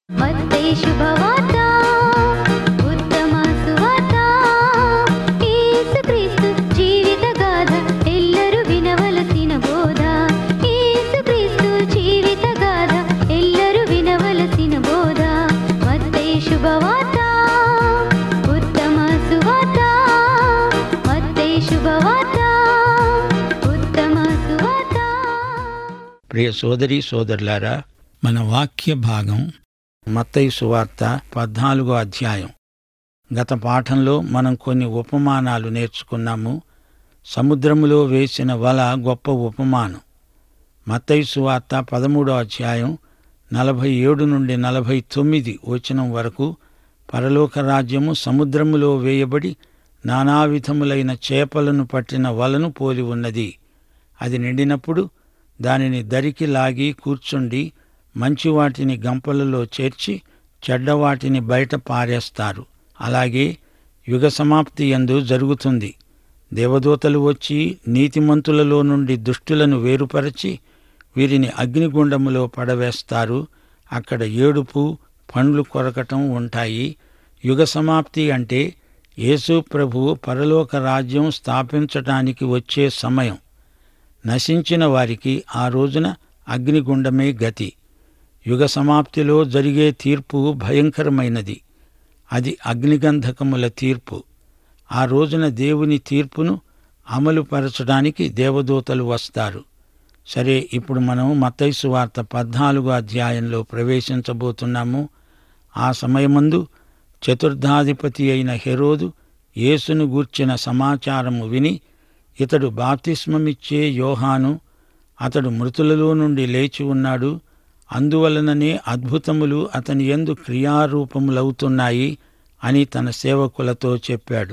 మత్తయి శుభవార్త ఉత్తమ సువార్త యేసుక్రీస్తు జీవిత గాథ ఎల్లరూ వినవలసిన బోధ యేసుక్రీస్తు జీవిత గాథ ఎల్లరూ వినవలసిన బోధ మత్తయి శుభవార్త ఉత్తమ సువార్త మత్తయి శుభవార్త ఉత్తమ సువార్త ప్రియ సోదరి సోదరులారా మన వాక్య భాగం మత్తయి సువార్త పద్నాలుగో అధ్యాయం గత పాఠంలో మనం కొన్ని ఉపమానాలు నేర్చుకున్నాము సముద్రములో వేసిన వల గొప్ప ఉపమానం మత్తయి సువార్త పదమూడో అధ్యాయం నలభై ఏడు నుండి నలభై తొమ్మిది వచనం వరకు పరలోక రాజ్యము సముద్రములో వేయబడి నానా విధములైన చేపలను పట్టిన వలను పోలి ఉన్నది అది నిండినప్పుడు దానిని దరికి లాగి కూర్చుండి మంచి వాటిని గంపలలో చేర్చి చెడ్డవాటిని బయట పారేస్తారు అలాగే యుగ సమాప్తి యందు జరుగుతుంది దేవదూతలు వచ్చి నీతిమంతులలో నుండి దుష్టులను వేరుపరచి వీరిని అగ్నిగుండములో పడవేస్తారు అక్కడ ఏడుపు పండ్లు కొరకటం ఉంటాయి యుగ సమాప్తి అంటే యేసు ప్రభువు పరలోక రాజ్యం స్థాపించటానికి వచ్చే సమయం నశించిన వారికి ఆ రోజున అగ్నిగుండమే గతి యుగ సమాప్తిలో జరిగే తీర్పు భయంకరమైనది అది అగ్నిగంధకముల తీర్పు ఆ రోజున దేవుని తీర్పును అమలుపరచడానికి దేవదూతలు వస్తారు సరే ఇప్పుడు మనం మత్తైసు వార్త పద్నాలుగో అధ్యాయంలో ప్రవేశించబోతున్నాము ఆ సమయమందు చతుర్థాధిపతి అయిన హెరోదు యేసును గూర్చిన సమాచారము విని ఇతడు బాప్తిస్మమిచ్చే యోహాను అతడు మృతులలో నుండి లేచి ఉన్నాడు అందువలననే అద్భుతములు అతని యందు క్రియారూపములవుతున్నాయి అని తన సేవకులతో చెప్పాడు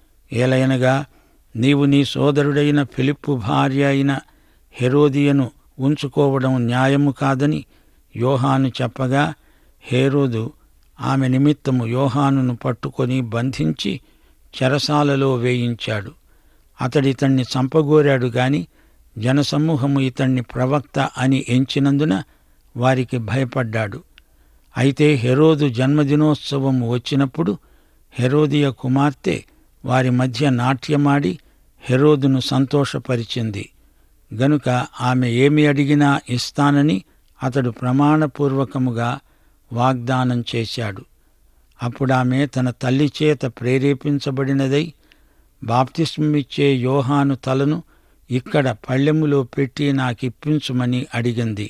ఏలయనగా నీవు నీ సోదరుడైన ఫిలిప్పు భార్య అయిన హెరోదియను ఉంచుకోవడం న్యాయము కాదని యోహాను చెప్పగా హేరోదు ఆమె నిమిత్తము యోహానును పట్టుకొని బంధించి చెరసాలలో వేయించాడు అతడితణ్ణి చంపగోరాడు గాని జనసమూహము ఇతణ్ణి ప్రవక్త అని ఎంచినందున వారికి భయపడ్డాడు అయితే హెరోదు జన్మదినోత్సవం వచ్చినప్పుడు హెరోదియ కుమార్తె వారి మధ్య నాట్యమాడి హెరోదును సంతోషపరిచింది గనుక ఆమె ఏమి అడిగినా ఇస్తానని అతడు ప్రమాణపూర్వకముగా వాగ్దానం చేశాడు అప్పుడామె తన తల్లి చేత ప్రేరేపించబడినదై బాప్తిస్మిచ్చే యోహాను తలను ఇక్కడ పళ్ళెములో పెట్టి నాకిప్పించుమని అడిగింది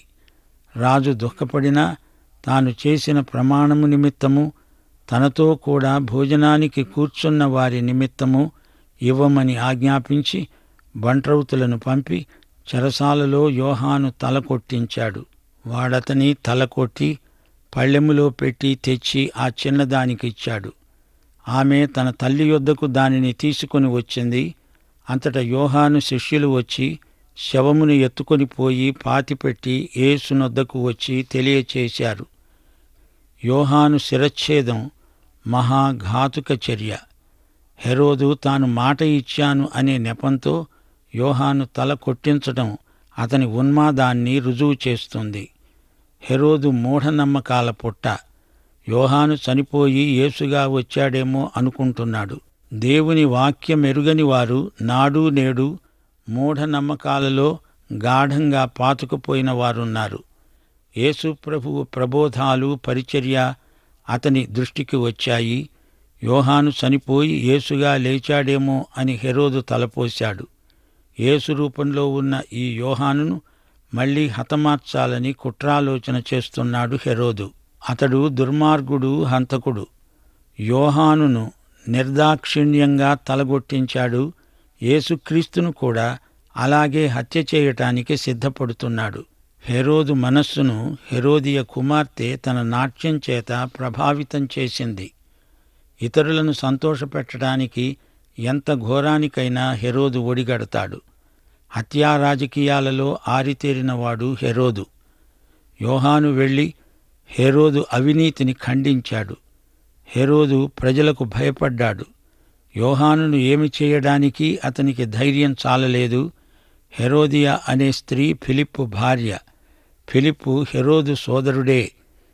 రాజు దుఃఖపడినా తాను చేసిన ప్రమాణము నిమిత్తము తనతో కూడా భోజనానికి కూర్చున్న వారి నిమిత్తము ఇవ్వమని ఆజ్ఞాపించి బంట్రౌతులను పంపి చెరసాలలో యోహాను తల కొట్టించాడు వాడతని తల కొట్టి పళ్ళెములో పెట్టి తెచ్చి ఆ చిన్నదానికిచ్చాడు ఆమె తన తల్లి యొద్దకు దానిని తీసుకొని వచ్చింది అంతటా యోహాను శిష్యులు వచ్చి శవమును ఎత్తుకొని పోయి పాతిపెట్టి ఏసునొద్దకు వచ్చి తెలియచేశారు యోహాను శిరచ్ఛేదం మహాఘాతుక చర్య హెరోదు తాను మాట ఇచ్చాను అనే నెపంతో యోహాను తల కొట్టించడం అతని ఉన్మాదాన్ని రుజువు చేస్తుంది హెరోదు మూఢనమ్మకాల పుట్ట యోహాను చనిపోయి యేసుగా వచ్చాడేమో అనుకుంటున్నాడు దేవుని వాక్యం ఎరుగని వారు నాడు నేడు మూఢనమ్మకాలలో గాఢంగా పాతుకుపోయిన వారున్నారు యేసు ప్రభువు ప్రబోధాలు పరిచర్య అతని దృష్టికి వచ్చాయి యోహాను చనిపోయి యేసుగా లేచాడేమో అని హెరోదు తలపోశాడు యేసు రూపంలో ఉన్న ఈ యోహానును మళ్లీ హతమార్చాలని కుట్రాలోచన చేస్తున్నాడు హెరోదు అతడు దుర్మార్గుడు హంతకుడు యోహానును నిర్దాక్షిణ్యంగా తలగొట్టించాడు యేసుక్రీస్తును కూడా అలాగే హత్య చేయటానికి సిద్ధపడుతున్నాడు హెరోదు మనస్సును హెరోదియ కుమార్తె తన నాట్యం చేత ప్రభావితం చేసింది ఇతరులను సంతోషపెట్టడానికి ఎంత ఘోరానికైనా హెరోదు ఒడిగడతాడు హత్యా రాజకీయాలలో ఆరితేరినవాడు హెరోదు యోహాను వెళ్ళి హెరోదు అవినీతిని ఖండించాడు హెరోదు ప్రజలకు భయపడ్డాడు యోహానును ఏమి చేయడానికి అతనికి ధైర్యం చాలలేదు హెరోదియా అనే స్త్రీ ఫిలిప్పు భార్య ఫిలిప్పు హెరోదు సోదరుడే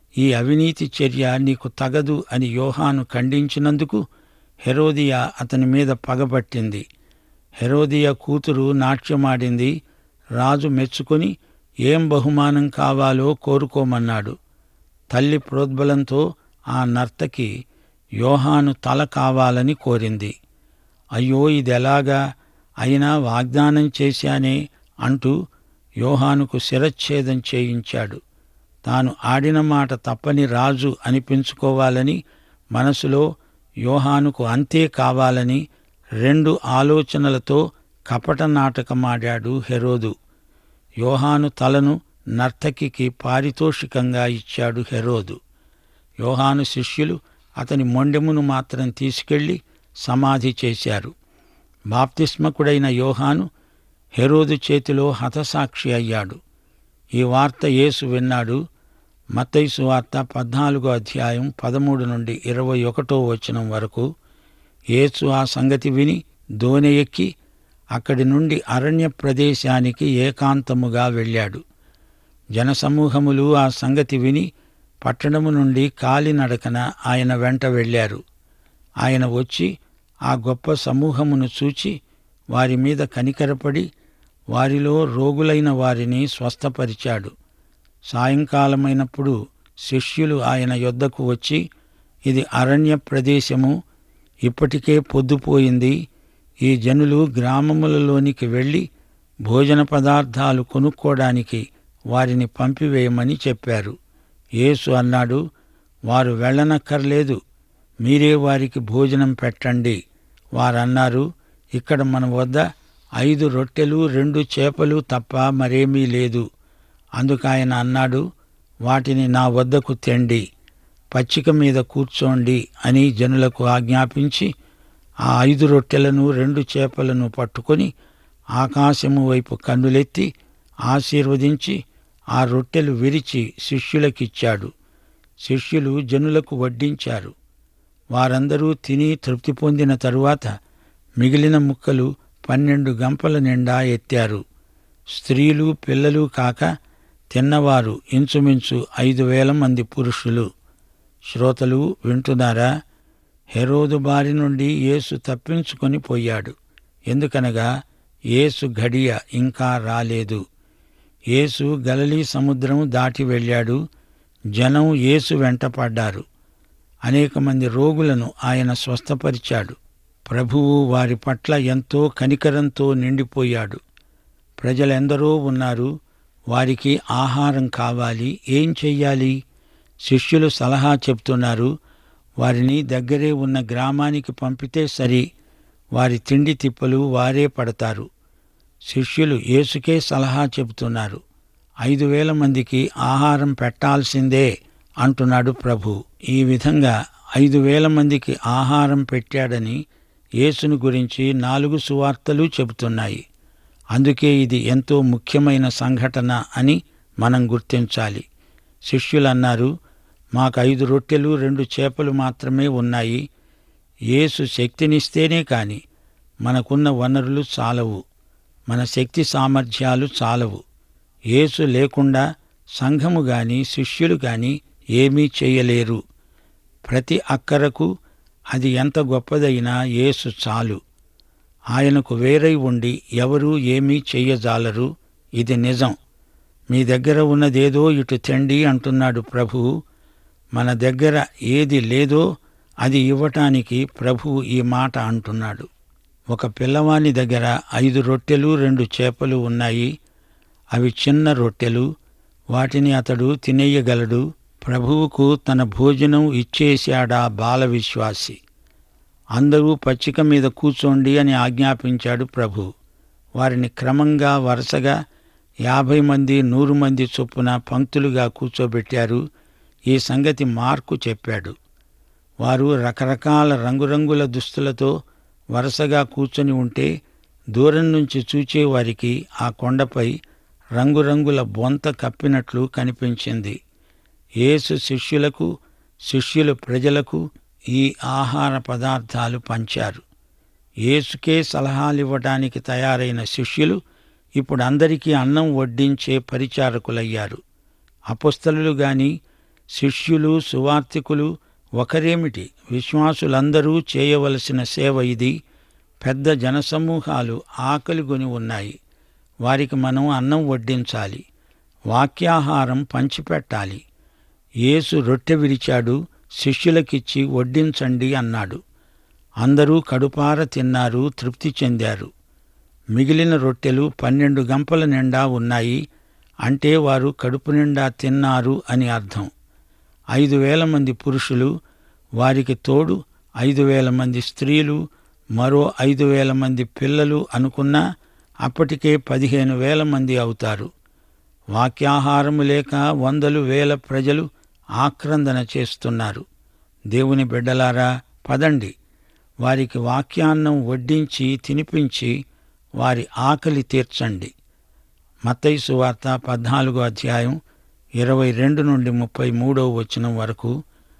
ఈ అవినీతి చర్య నీకు తగదు అని యోహాను ఖండించినందుకు హెరోదియా అతని మీద పగబట్టింది హెరోదియ కూతురు నాట్యమాడింది రాజు మెచ్చుకొని ఏం బహుమానం కావాలో కోరుకోమన్నాడు తల్లి ప్రోద్బలంతో ఆ నర్తకి యోహాను తల కావాలని కోరింది అయ్యో ఇదెలాగా అయినా వాగ్దానం చేశానే అంటూ యోహానుకు శిరచ్ఛేదం చేయించాడు తాను ఆడిన మాట తప్పని రాజు అనిపించుకోవాలని మనసులో యోహానుకు అంతే కావాలని రెండు ఆలోచనలతో కపట నాటకమాడాడు హెరోదు యోహాను తలను నర్తకికి పారితోషికంగా ఇచ్చాడు హెరోదు యోహాను శిష్యులు అతని మొండెమును మాత్రం తీసుకెళ్లి సమాధి చేశారు బాప్తిస్మకుడైన యోహాను హెరోదు చేతిలో హతసాక్షి అయ్యాడు ఈ వార్త యేసు విన్నాడు మత్తైసు వార్త పద్నాలుగో అధ్యాయం పదమూడు నుండి ఇరవై ఒకటో వచనం వరకు యేసు ఆ సంగతి విని దోనె ఎక్కి అక్కడి నుండి అరణ్య ప్రదేశానికి ఏకాంతముగా వెళ్ళాడు జనసమూహములు ఆ సంగతి విని పట్టణము నుండి కాలినడకన ఆయన వెంట వెళ్ళారు ఆయన వచ్చి ఆ గొప్ప సమూహమును చూచి వారి మీద కనికరపడి వారిలో రోగులైన వారిని స్వస్థపరిచాడు సాయంకాలమైనప్పుడు శిష్యులు ఆయన యొద్దకు వచ్చి ఇది అరణ్య ప్రదేశము ఇప్పటికే పొద్దుపోయింది ఈ జనులు గ్రామములలోనికి వెళ్ళి భోజన పదార్థాలు కొనుక్కోవడానికి వారిని పంపివేయమని చెప్పారు యేసు అన్నాడు వారు వెళ్ళనక్కర్లేదు మీరే వారికి భోజనం పెట్టండి వారన్నారు ఇక్కడ మన వద్ద ఐదు రొట్టెలు రెండు చేపలు తప్ప మరేమీ లేదు అందుకాయన అన్నాడు వాటిని నా వద్దకు తెండి పచ్చిక మీద కూర్చోండి అని జనులకు ఆజ్ఞాపించి ఆ ఐదు రొట్టెలను రెండు చేపలను పట్టుకొని ఆకాశము వైపు కన్నులెత్తి ఆశీర్వదించి ఆ రొట్టెలు విరిచి శిష్యులకిచ్చాడు శిష్యులు జనులకు వడ్డించారు వారందరూ తిని తృప్తి పొందిన తరువాత మిగిలిన ముక్కలు పన్నెండు గంపల నిండా ఎత్తారు స్త్రీలు పిల్లలు కాక తిన్నవారు ఇంచుమించు ఐదు వేల మంది పురుషులు శ్రోతలు వింటున్నారా హెరోదు బారి నుండి యేసు తప్పించుకొని పోయాడు ఎందుకనగా యేసు ఘడియ ఇంకా రాలేదు యేసు గలలీ సముద్రం దాటి వెళ్ళాడు జనం యేసు వెంట పడ్డారు అనేక మంది రోగులను ఆయన స్వస్థపరిచాడు ప్రభువు వారి పట్ల ఎంతో కనికరంతో నిండిపోయాడు ప్రజలెందరో ఉన్నారు వారికి ఆహారం కావాలి ఏం చెయ్యాలి శిష్యులు సలహా చెప్తున్నారు వారిని దగ్గరే ఉన్న గ్రామానికి పంపితే సరి వారి తిండి తిప్పలు వారే పడతారు శిష్యులు యేసుకే సలహా చెబుతున్నారు ఐదు వేల మందికి ఆహారం పెట్టాల్సిందే అంటున్నాడు ప్రభు ఈ విధంగా ఐదు వేల మందికి ఆహారం పెట్టాడని యేసును గురించి నాలుగు సువార్తలు చెబుతున్నాయి అందుకే ఇది ఎంతో ముఖ్యమైన సంఘటన అని మనం గుర్తించాలి శిష్యులన్నారు మాకు ఐదు రొట్టెలు రెండు చేపలు మాత్రమే ఉన్నాయి యేసు శక్తినిస్తేనే కాని మనకున్న వనరులు చాలవు మన శక్తి సామర్థ్యాలు చాలవు యేసు లేకుండా సంఘము గాని శిష్యులు గాని ఏమీ చేయలేరు ప్రతి అక్కరకు అది ఎంత గొప్పదైనా యేసు చాలు ఆయనకు వేరై ఉండి ఎవరూ ఏమీ చెయ్యజాలరు ఇది నిజం మీ దగ్గర ఉన్నదేదో ఇటు తెండి అంటున్నాడు ప్రభువు మన దగ్గర ఏది లేదో అది ఇవ్వటానికి ప్రభువు ఈ మాట అంటున్నాడు ఒక పిల్లవాని దగ్గర ఐదు రొట్టెలు రెండు చేపలు ఉన్నాయి అవి చిన్న రొట్టెలు వాటిని అతడు తినేయగలడు ప్రభువుకు తన భోజనం ఇచ్చేశాడా బాల విశ్వాసి అందరూ పచ్చిక మీద కూర్చోండి అని ఆజ్ఞాపించాడు ప్రభు వారిని క్రమంగా వరుసగా యాభై మంది నూరు మంది చొప్పున పంక్తులుగా కూర్చోబెట్టారు ఈ సంగతి మార్కు చెప్పాడు వారు రకరకాల రంగురంగుల దుస్తులతో వరుసగా కూర్చొని ఉంటే దూరం నుంచి చూచే వారికి ఆ కొండపై రంగురంగుల బొంత కప్పినట్లు కనిపించింది యేసు శిష్యులకు శిష్యులు ప్రజలకు ఈ ఆహార పదార్థాలు పంచారు యేసుకే సలహాలివ్వడానికి తయారైన శిష్యులు ఇప్పుడు అందరికీ అన్నం వడ్డించే పరిచారకులయ్యారు అపుస్తలు గాని శిష్యులు సువార్తికులు ఒకరేమిటి విశ్వాసులందరూ చేయవలసిన సేవ ఇది పెద్ద జనసమూహాలు ఆకలిగొని ఉన్నాయి వారికి మనం అన్నం వడ్డించాలి వాక్యాహారం పంచిపెట్టాలి యేసు రొట్టె విరిచాడు శిష్యులకిచ్చి వడ్డించండి అన్నాడు అందరూ కడుపార తిన్నారు తృప్తి చెందారు మిగిలిన రొట్టెలు పన్నెండు గంపల నిండా ఉన్నాయి అంటే వారు కడుపు నిండా తిన్నారు అని అర్థం ఐదు వేల మంది పురుషులు వారికి తోడు ఐదు వేల మంది స్త్రీలు మరో ఐదు వేల మంది పిల్లలు అనుకున్నా అప్పటికే పదిహేను వేల మంది అవుతారు వాక్యాహారము లేక వందలు వేల ప్రజలు ఆక్రందన చేస్తున్నారు దేవుని బిడ్డలారా పదండి వారికి వాక్యాన్నం వడ్డించి తినిపించి వారి ఆకలి తీర్చండి మత్తయి సువార్త పద్నాలుగో అధ్యాయం ఇరవై రెండు నుండి ముప్పై మూడో వచనం వరకు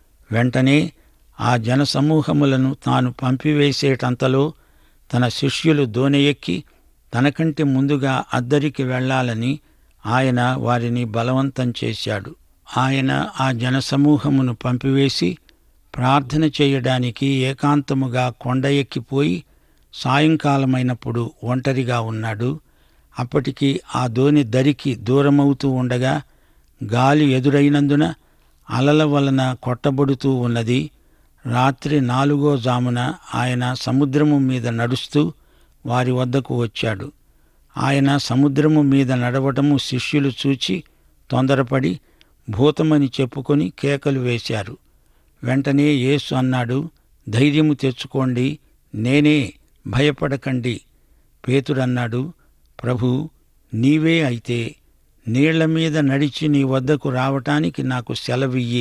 వెంటనే ఆ జనసమూహములను తాను పంపివేసేటంతలో తన శిష్యులు దోనె ఎక్కి తనకంటే ముందుగా అద్దరికి వెళ్ళాలని ఆయన వారిని బలవంతం చేశాడు ఆయన ఆ జనసమూహమును పంపివేసి ప్రార్థన చేయడానికి ఏకాంతముగా కొండ ఎక్కిపోయి సాయంకాలమైనప్పుడు ఒంటరిగా ఉన్నాడు అప్పటికి ఆ దోణి దరికి దూరమవుతూ ఉండగా గాలి ఎదురైనందున అలల వలన కొట్టబడుతూ ఉన్నది రాత్రి నాలుగో జామున ఆయన సముద్రము మీద నడుస్తూ వారి వద్దకు వచ్చాడు ఆయన సముద్రము మీద నడవటము శిష్యులు చూచి తొందరపడి భూతమని చెప్పుకొని కేకలు వేశారు వెంటనే యేసు అన్నాడు ధైర్యము తెచ్చుకోండి నేనే భయపడకండి పేతురన్నాడు ప్రభు నీవే అయితే నీళ్ల మీద నడిచి నీ వద్దకు రావటానికి నాకు సెలవియ్యి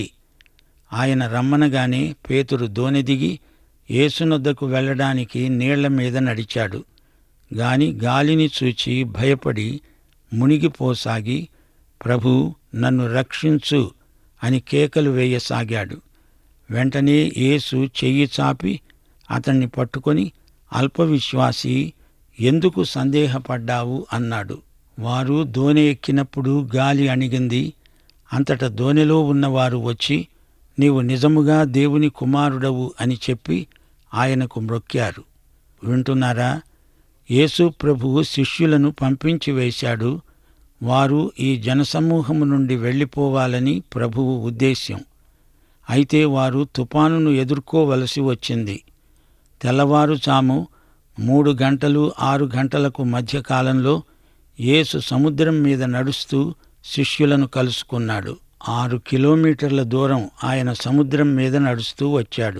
ఆయన రమ్మనగానే పేతురు దోణి దిగి యేసునొద్దకు వెళ్ళడానికి నీళ్ల మీద నడిచాడు గాని గాలిని చూచి భయపడి మునిగిపోసాగి ప్రభు నన్ను రక్షించు అని కేకలు వేయసాగాడు వెంటనే యేసు చెయ్యి చాపి అతన్ని పట్టుకొని అల్పవిశ్వాసి ఎందుకు సందేహపడ్డావు అన్నాడు వారు దోణి ఎక్కినప్పుడు గాలి అణిగింది అంతట దోణిలో ఉన్నవారు వచ్చి నీవు నిజముగా దేవుని కుమారుడవు అని చెప్పి ఆయనకు మ్రొక్కారు వింటున్నారా యేసు ప్రభువు శిష్యులను పంపించి వేశాడు వారు ఈ జనసమూహము నుండి వెళ్ళిపోవాలని ప్రభువు ఉద్దేశ్యం అయితే వారు తుపానును ఎదుర్కోవలసి వచ్చింది తెల్లవారుచాము మూడు గంటలు ఆరు గంటలకు మధ్య కాలంలో యేసు సముద్రం మీద నడుస్తూ శిష్యులను కలుసుకున్నాడు ఆరు కిలోమీటర్ల దూరం ఆయన సముద్రం మీద నడుస్తూ వచ్చాడు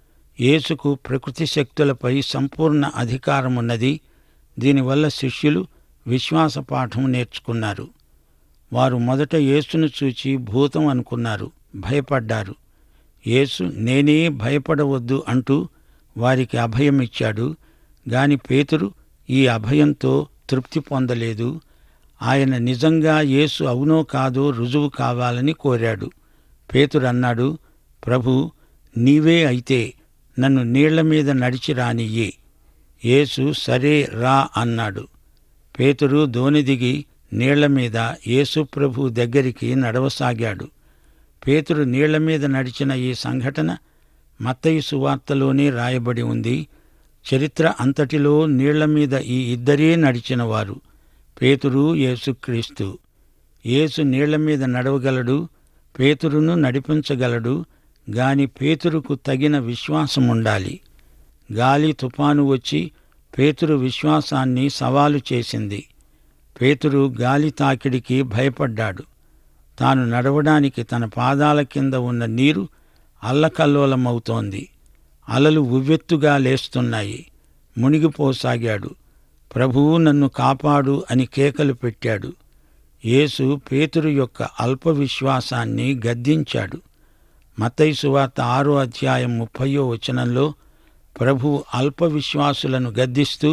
యేసుకు ప్రకృతి శక్తులపై సంపూర్ణ అధికారమున్నది దీనివల్ల శిష్యులు విశ్వాస పాఠం నేర్చుకున్నారు వారు మొదట యేసును చూచి భూతం అనుకున్నారు భయపడ్డారు యేసు నేనే భయపడవద్దు అంటూ వారికి అభయమిచ్చాడు గాని పేతురు ఈ అభయంతో తృప్తి పొందలేదు ఆయన నిజంగా యేసు అవునో కాదో రుజువు కావాలని కోరాడు పేతురు అన్నాడు ప్రభు నీవే అయితే నన్ను నీళ్ల మీద నడిచి రానియ్యి యేసు సరే రా అన్నాడు పేతురు దోణి దిగి నీళ్ల మీద యేసు ప్రభు దగ్గరికి నడవసాగాడు పేతురు నీళ్ల మీద నడిచిన ఈ సంఘటన మత్తయి సువార్తలోనే రాయబడి ఉంది చరిత్ర అంతటిలో నీళ్ల మీద ఈ ఇద్దరే నడిచినవారు పేతురు యేసుక్రీస్తు యేసు నీళ్ల మీద నడవగలడు పేతురును నడిపించగలడు గాని పేతురుకు తగిన విశ్వాసముండాలి గాలి తుపాను వచ్చి పేతురు విశ్వాసాన్ని సవాలు చేసింది పేతురు గాలి తాకిడికి భయపడ్డాడు తాను నడవడానికి తన పాదాల కింద ఉన్న నీరు అల్లకల్లోలమవుతోంది అలలు ఉవ్వెత్తుగా లేస్తున్నాయి మునిగిపోసాగాడు ప్రభువు నన్ను కాపాడు అని కేకలు పెట్టాడు యేసు పేతురు యొక్క అల్ప విశ్వాసాన్ని గద్దించాడు మత్తయి సువార్త ఆరో అధ్యాయం ముప్పయో వచనంలో ప్రభువు అల్ప విశ్వాసులను గద్దిస్తూ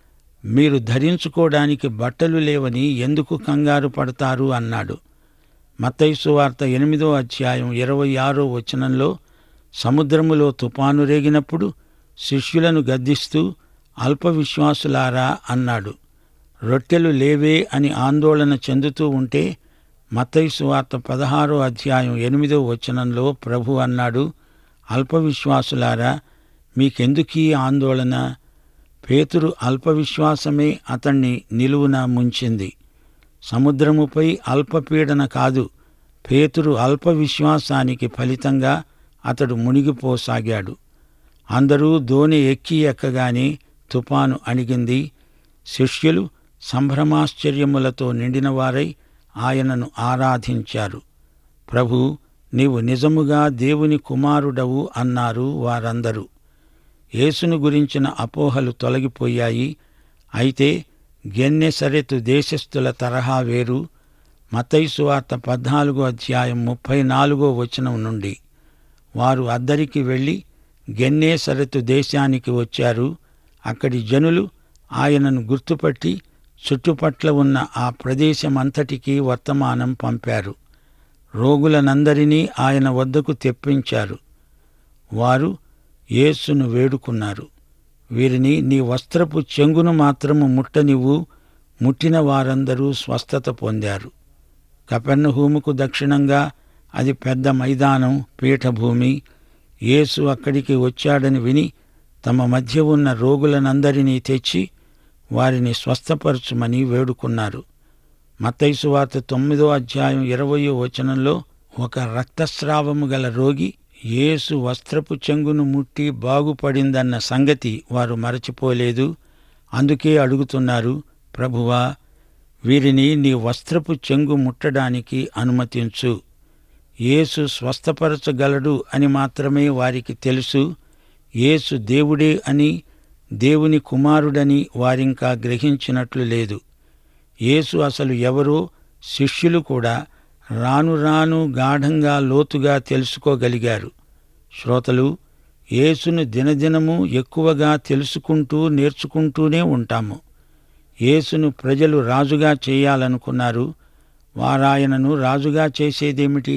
మీరు ధరించుకోవడానికి బట్టలు లేవని ఎందుకు కంగారు పడతారు అన్నాడు మత్తయి సువార్త ఎనిమిదో అధ్యాయం ఇరవై ఆరో వచనంలో సముద్రములో తుపాను రేగినప్పుడు శిష్యులను గద్దిస్తూ అల్ప విశ్వాసులారా అన్నాడు రొట్టెలు లేవే అని ఆందోళన చెందుతూ ఉంటే మత్తయి సువార్త పదహారో అధ్యాయం ఎనిమిదో వచనంలో ప్రభు అన్నాడు అల్పవిశ్వాసులారా మీకెందుకీ ఆందోళన పేతురు అల్పవిశ్వాసమే అతణ్ణి నిలువున ముంచింది సముద్రముపై అల్పపీడన కాదు పేతురు అల్పవిశ్వాసానికి ఫలితంగా అతడు మునిగిపోసాగాడు అందరూ దోణి ఎక్కి ఎక్కగానే తుపాను అణిగింది శిష్యులు సంభ్రమాశ్చర్యములతో నిండినవారై ఆయనను ఆరాధించారు ప్రభు నీవు నిజముగా దేవుని కుమారుడవు అన్నారు వారందరూ యేసును గురించిన అపోహలు తొలగిపోయాయి అయితే గెన్నెసరెతు దేశస్థుల తరహా వేరు మతైసు వార్త పద్నాలుగో అధ్యాయం ముప్పై నాలుగో వచనం నుండి వారు అద్దరికి వెళ్ళి గెన్నేసరెతు దేశానికి వచ్చారు అక్కడి జనులు ఆయనను గుర్తుపట్టి చుట్టుపట్ల ఉన్న ఆ ప్రదేశమంతటికీ వర్తమానం పంపారు రోగులనందరినీ ఆయన వద్దకు తెప్పించారు వారు యేసును వేడుకున్నారు వీరిని నీ వస్త్రపు చెంగును మాత్రము ముట్టనివ్వు ముట్టిన వారందరూ స్వస్థత పొందారు కపెర్నహూముకు దక్షిణంగా అది పెద్ద మైదానం పీఠభూమి యేసు అక్కడికి వచ్చాడని విని తమ మధ్య ఉన్న రోగులనందరినీ తెచ్చి వారిని స్వస్థపరచుమని వేడుకున్నారు మత్తైసు వార్త తొమ్మిదో అధ్యాయం ఇరవయో వచనంలో ఒక రక్తస్రావము గల రోగి యేసు వస్త్రపు చెంగును ముట్టి బాగుపడిందన్న సంగతి వారు మరచిపోలేదు అందుకే అడుగుతున్నారు ప్రభువా వీరిని నీ వస్త్రపు చెంగు ముట్టడానికి అనుమతించు యేసు స్వస్థపరచగలడు అని మాత్రమే వారికి తెలుసు యేసు దేవుడే అని దేవుని కుమారుడని వారింకా గ్రహించినట్లు లేదు యేసు అసలు ఎవరో శిష్యులు కూడా రాను రాను గాఢంగా లోతుగా తెలుసుకోగలిగారు శ్రోతలు యేసును దినదినము ఎక్కువగా తెలుసుకుంటూ నేర్చుకుంటూనే ఉంటాము యేసును ప్రజలు రాజుగా చేయాలనుకున్నారు వారాయనను రాజుగా చేసేదేమిటి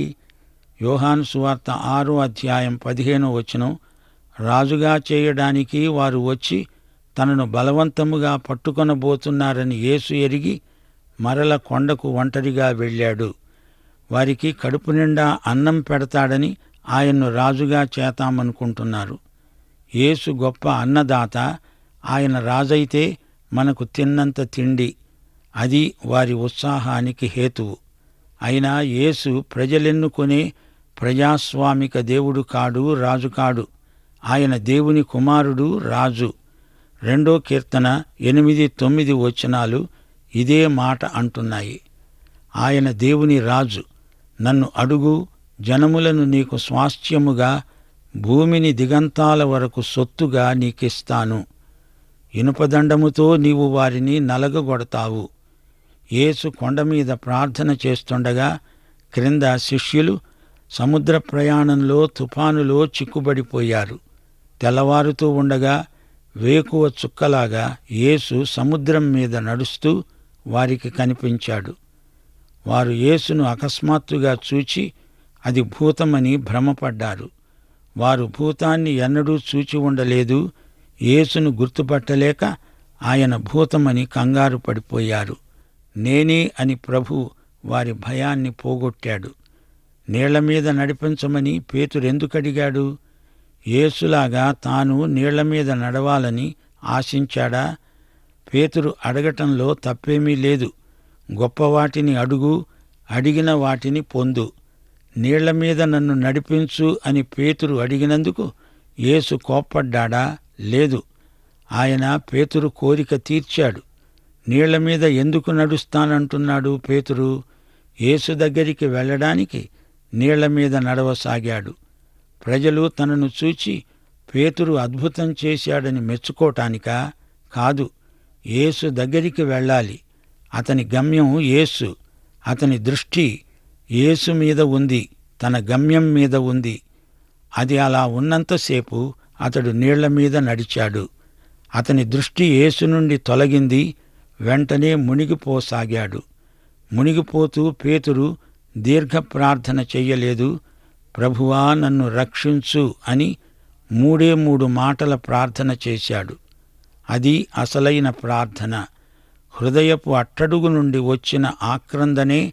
యోహాను సువార్త ఆరో అధ్యాయం పదిహేనో వచనం రాజుగా చేయడానికి వారు వచ్చి తనను బలవంతముగా పట్టుకొనబోతున్నారని యేసు ఎరిగి మరల కొండకు ఒంటరిగా వెళ్ళాడు వారికి కడుపు నిండా అన్నం పెడతాడని ఆయన్ను రాజుగా చేతామనుకుంటున్నారు యేసు గొప్ప అన్నదాత ఆయన రాజైతే మనకు తిన్నంత తిండి అది వారి ఉత్సాహానికి హేతువు అయినా యేసు ప్రజలెన్నుకునే ప్రజాస్వామిక దేవుడు కాడు రాజు కాడు ఆయన దేవుని కుమారుడు రాజు రెండో కీర్తన ఎనిమిది తొమ్మిది వచనాలు ఇదే మాట అంటున్నాయి ఆయన దేవుని రాజు నన్ను అడుగు జనములను నీకు స్వాస్థ్యముగా భూమిని దిగంతాల వరకు సొత్తుగా నీకిస్తాను ఇనుపదండముతో నీవు వారిని నలగగొడతావు యేసు కొండ మీద ప్రార్థన చేస్తుండగా క్రింద శిష్యులు సముద్ర ప్రయాణంలో తుఫానులో చిక్కుబడిపోయారు తెల్లవారుతూ ఉండగా వేకువ చుక్కలాగా యేసు సముద్రం మీద నడుస్తూ వారికి కనిపించాడు వారు యేసును అకస్మాత్తుగా చూచి అది భూతమని భ్రమపడ్డారు వారు భూతాన్ని ఎన్నడూ చూచి ఉండలేదు యేసును గుర్తుపట్టలేక ఆయన భూతమని కంగారు పడిపోయారు నేనే అని ప్రభు వారి భయాన్ని పోగొట్టాడు నీళ్ల మీద నడిపించమని పేతురెందుకడిగాడు యేసులాగా తాను నీళ్ల మీద నడవాలని ఆశించాడా పేతురు అడగటంలో తప్పేమీ లేదు గొప్పవాటిని అడుగు అడిగిన వాటిని పొందు నీళ్ల మీద నన్ను నడిపించు అని పేతురు అడిగినందుకు యేసు కోప్పడ్డాడా లేదు ఆయన పేతురు కోరిక తీర్చాడు నీళ్ల మీద ఎందుకు నడుస్తానంటున్నాడు పేతురు యేసు దగ్గరికి వెళ్ళడానికి నీళ్ల మీద నడవసాగాడు ప్రజలు తనను చూచి పేతురు అద్భుతం చేశాడని మెచ్చుకోటానికా కాదు యేసు దగ్గరికి వెళ్ళాలి అతని గమ్యం యేసు అతని దృష్టి యేసు మీద ఉంది తన గమ్యం మీద ఉంది అది అలా ఉన్నంతసేపు అతడు నీళ్ల మీద నడిచాడు అతని దృష్టి యేసు నుండి తొలగింది వెంటనే మునిగిపోసాగాడు మునిగిపోతూ పేతురు దీర్ఘ ప్రార్థన చెయ్యలేదు ప్రభువా నన్ను రక్షించు అని మూడే మూడు మాటల ప్రార్థన చేశాడు అది అసలైన ప్రార్థన హృదయపు అట్టడుగు నుండి వచ్చిన ఆక్రందనే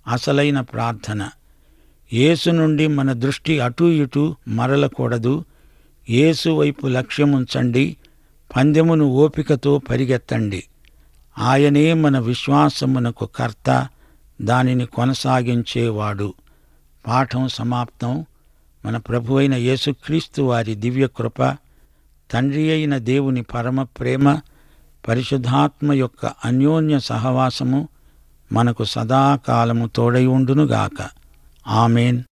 అసలైన ప్రార్థన యేసు నుండి మన దృష్టి అటూ ఇటూ మరలకూడదు యేసు వైపు లక్ష్యముంచండి పందెమును ఓపికతో పరిగెత్తండి ఆయనే మన విశ్వాసమునకు కర్త దానిని కొనసాగించేవాడు పాఠం సమాప్తం మన ప్రభు అయిన యేసుక్రీస్తు వారి దివ్యకృప తండ్రి అయిన దేవుని పరమ ప్రేమ పరిశుద్ధాత్మ యొక్క అన్యోన్య సహవాసము మనకు సదాకాలము తోడై ఉండునుగాక ఆమెన్